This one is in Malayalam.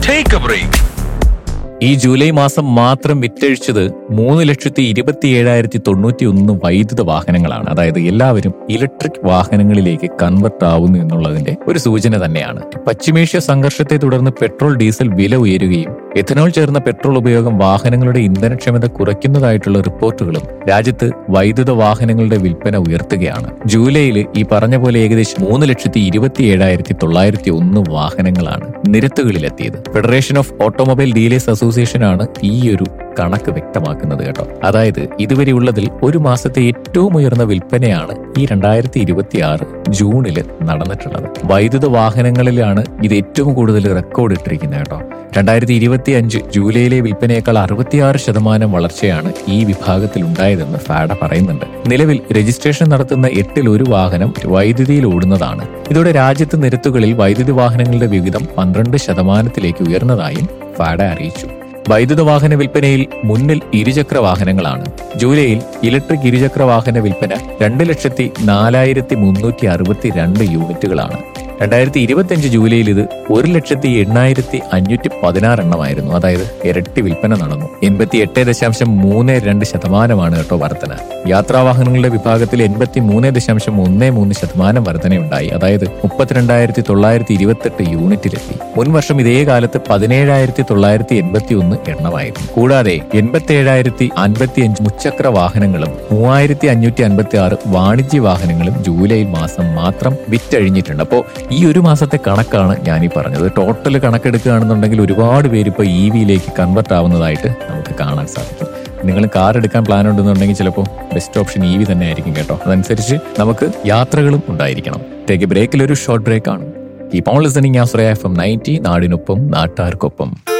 Take a break. ഈ ജൂലൈ മാസം മാത്രം വിറ്റഴിച്ചത് മൂന്ന് ലക്ഷത്തി ഇരുപത്തി ഏഴായിരത്തി തൊണ്ണൂറ്റി ഒന്ന് വൈദ്യുത വാഹനങ്ങളാണ് അതായത് എല്ലാവരും ഇലക്ട്രിക് വാഹനങ്ങളിലേക്ക് കൺവെർട്ട് ആവുന്നു എന്നുള്ളതിന്റെ ഒരു സൂചന തന്നെയാണ് പശ്ചിമേഷ്യ സംഘർഷത്തെ തുടർന്ന് പെട്രോൾ ഡീസൽ വില ഉയരുകയും എഥനോൾ ചേർന്ന പെട്രോൾ ഉപയോഗം വാഹനങ്ങളുടെ ഇന്ധനക്ഷമത കുറയ്ക്കുന്നതായിട്ടുള്ള റിപ്പോർട്ടുകളും രാജ്യത്ത് വൈദ്യുത വാഹനങ്ങളുടെ വിൽപ്പന ഉയർത്തുകയാണ് ജൂലൈയിൽ ഈ പറഞ്ഞ പോലെ ഏകദേശം മൂന്ന് ലക്ഷത്തി ഇരുപത്തി ഏഴായിരത്തി തൊള്ളായിരത്തി ഒന്ന് വാഹനങ്ങളാണ് നിരത്തുകളിലെത്തിയത് federation of automobile dealers association ആണ് ഈ ഒരു കണക്ക് വ്യക്തമാക്കുന്നത് കേട്ടോ അതായത് ഇതുവരെ ഉള്ളതിൽ ഒരു മാസത്തെ ഏറ്റവും ഉയർന്ന വിൽപ്പനയാണ് ഈ രണ്ടായിരത്തി ഇരുപത്തി ആറ് ജൂണിൽ നടന്നിട്ടുള്ളത് വൈദ്യുത വാഹനങ്ങളിലാണ് ഇത് ഏറ്റവും കൂടുതൽ റെക്കോർഡ് ഇട്ടിരിക്കുന്നത് കേട്ടോ രണ്ടായിരത്തി ഇരുപത്തി അഞ്ച് ജൂലൈയിലെ വിൽപ്പനയേക്കാൾ അറുപത്തിയാറ് ശതമാനം വളർച്ചയാണ് ഈ വിഭാഗത്തിൽ ഉണ്ടായതെന്ന് ഫാഡ പറയുന്നുണ്ട് നിലവിൽ രജിസ്ട്രേഷൻ നടത്തുന്ന എട്ടിൽ ഒരു വാഹനം വൈദ്യുതിയിൽ ഓടുന്നതാണ് ഇതോടെ രാജ്യത്ത് നിരത്തുകളിൽ വൈദ്യുതി വാഹനങ്ങളുടെ വിഹിതം പന്ത്രണ്ട് ശതമാനത്തിലേക്ക് ഉയർന്നതായും ഫാഡ അറിയിച്ചു വൈദ്യുത വാഹന വിൽപ്പനയിൽ മുന്നിൽ ഇരുചക്ര വാഹനങ്ങളാണ് ജൂലൈയിൽ ഇലക്ട്രിക് ഇരുചക്ര വാഹന വിൽപ്പന രണ്ട് ലക്ഷത്തി നാലായിരത്തി മുന്നൂറ്റി അറുപത്തി രണ്ട് യൂണിറ്റുകളാണ് രണ്ടായിരത്തി ഇരുപത്തിയഞ്ച് ജൂലൈയിൽ ഇത് ഒരു ലക്ഷത്തി എണ്ണായിരത്തി അഞ്ഞൂറ്റി പതിനാറ് എണ്ണമായിരുന്നു അതായത് ഇരട്ടി വിൽപ്പന നടന്നു എൺപത്തി എട്ട് ദശാംശം മൂന്ന് രണ്ട് ശതമാനമാണ് കേട്ടോ വർധന യാത്രാവാഹനങ്ങളുടെ വിഭാഗത്തിൽ എൺപത്തി മൂന്ന് ദശാംശം ഒന്ന് മൂന്ന് ശതമാനം വർധനയുണ്ടായി അതായത് മുപ്പത്തിരണ്ടായിരത്തി തൊള്ളായിരത്തി ഇരുപത്തെട്ട് യൂണിറ്റിലെത്തി മുൻ വർഷം ഇതേ കാലത്ത് പതിനേഴായിരത്തി തൊള്ളായിരത്തി എൺപത്തി ഒന്ന് എണ്ണമായിരുന്നു കൂടാതെ എൺപത്തി ഏഴായിരത്തി അൻപത്തി അഞ്ച് മുച്ചക്ര വാഹനങ്ങളും മൂവായിരത്തി അഞ്ഞൂറ്റി അൻപത്തി ആറ് വാണിജ്യ വാഹനങ്ങളും ജൂലൈ മാസം മാത്രം വിറ്റഴിഞ്ഞിട്ടുണ്ട് അപ്പോൾ ഈ ഒരു മാസത്തെ കണക്കാണ് ഞാൻ ഈ പറഞ്ഞത് ടോട്ടൽ കണക്കെടുക്കുകയാണെന്നുണ്ടെങ്കിൽ ഒരുപാട് പേര് ഇപ്പോൾ ഇ വിയിലേക്ക് കൺവെർട്ട് ആവുന്നതായിട്ട് നമുക്ക് കാണാൻ സാധിക്കും നിങ്ങൾ കാർ എടുക്കാൻ പ്ലാൻ ഉണ്ടെന്നുണ്ടെങ്കിൽ ചിലപ്പോൾ ബെസ്റ്റ് ഓപ്ഷൻ ഇ വി തന്നെ ആയിരിക്കും കേട്ടോ അതനുസരിച്ച് നമുക്ക് യാത്രകളും ഉണ്ടായിരിക്കണം ടേക്ക് ബ്രേക്കിൽ ഒരു ഷോർട്ട് ബ്രേക്ക് ആണ് ഈ പോൺ listening Asraya F M ninety നാടിനൊപ്പം നാട്ടാർക്കൊപ്പം